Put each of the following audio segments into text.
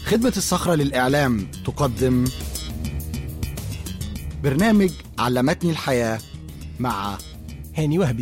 خدمة الصخرة للإعلام تقدم برنامج علمتني الحياة مع هاني وهبي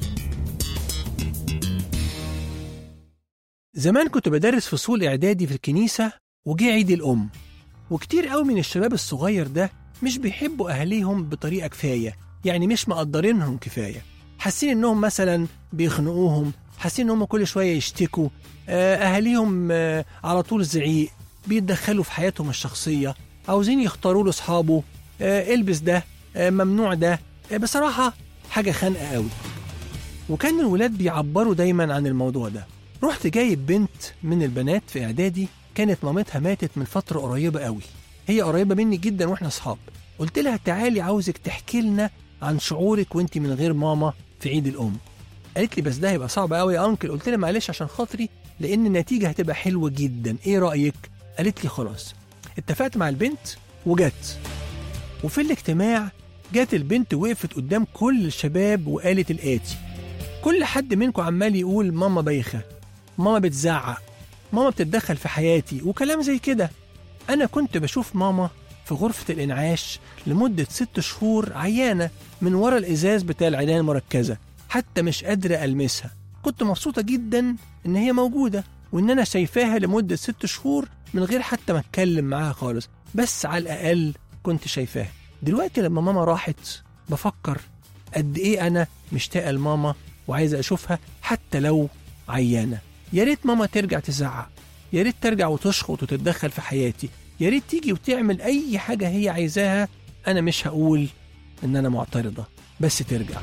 زمان كنت بدرس فصول إعدادي في الكنيسة وجه عيد الأم وكتير قوي من الشباب الصغير ده مش بيحبوا أهاليهم بطريقة كفاية يعني مش مقدرينهم كفاية حاسين إنهم مثلا بيخنقوهم حاسين إنهم كل شوية يشتكوا آه، أهاليهم آه، على طول زعيق بيتدخلوا في حياتهم الشخصية عاوزين يختاروا له أصحابه آه، البس ده آه، ممنوع ده آه، بصراحة حاجة خانقة قوي وكان الولاد بيعبروا دايما عن الموضوع ده رحت جايب بنت من البنات في اعدادي كانت مامتها ماتت من فتره قريبه قوي هي قريبه مني جدا واحنا اصحاب قلت لها تعالي عاوزك تحكي لنا عن شعورك وانت من غير ماما في عيد الام قالت لي بس ده هيبقى صعب قوي يا انكل قلت لها معلش عشان خاطري لان النتيجه هتبقى حلوه جدا ايه رايك قالت لي خلاص اتفقت مع البنت وجت وفي الاجتماع جت البنت وقفت قدام كل الشباب وقالت الاتي كل حد منكم عمال يقول ماما بايخه ماما بتزعق ماما بتتدخل في حياتي وكلام زي كده أنا كنت بشوف ماما في غرفة الإنعاش لمدة ست شهور عيانة من ورا الإزاز بتاع العناية المركزة حتى مش قادرة ألمسها كنت مبسوطة جدا إن هي موجودة وإن أنا شايفاها لمدة ست شهور من غير حتى ما أتكلم معاها خالص بس على الأقل كنت شايفاها دلوقتي لما ماما راحت بفكر قد إيه أنا مشتاقة لماما وعايزة أشوفها حتى لو عيانة يا ريت ماما ترجع تزعق يا ريت ترجع وتشخط وتتدخل في حياتي يا ريت تيجي وتعمل اي حاجه هي عايزاها انا مش هقول ان انا معترضه بس ترجع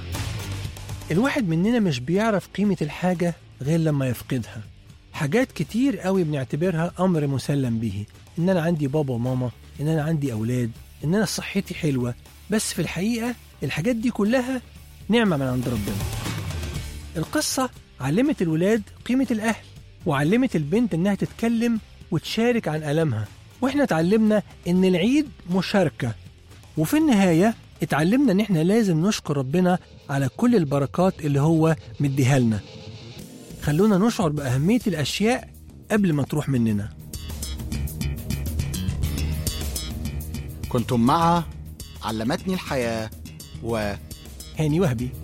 الواحد مننا مش بيعرف قيمه الحاجه غير لما يفقدها حاجات كتير قوي بنعتبرها امر مسلم به ان انا عندي بابا وماما ان انا عندي اولاد ان انا صحتي حلوه بس في الحقيقه الحاجات دي كلها نعمه من عند ربنا القصه علمت الولاد قيمه الاهل وعلمت البنت انها تتكلم وتشارك عن ألمها واحنا اتعلمنا ان العيد مشاركة وفي النهاية اتعلمنا ان احنا لازم نشكر ربنا على كل البركات اللي هو مديها لنا خلونا نشعر بأهمية الأشياء قبل ما تروح مننا كنتم مع علمتني الحياة و هاني وهبي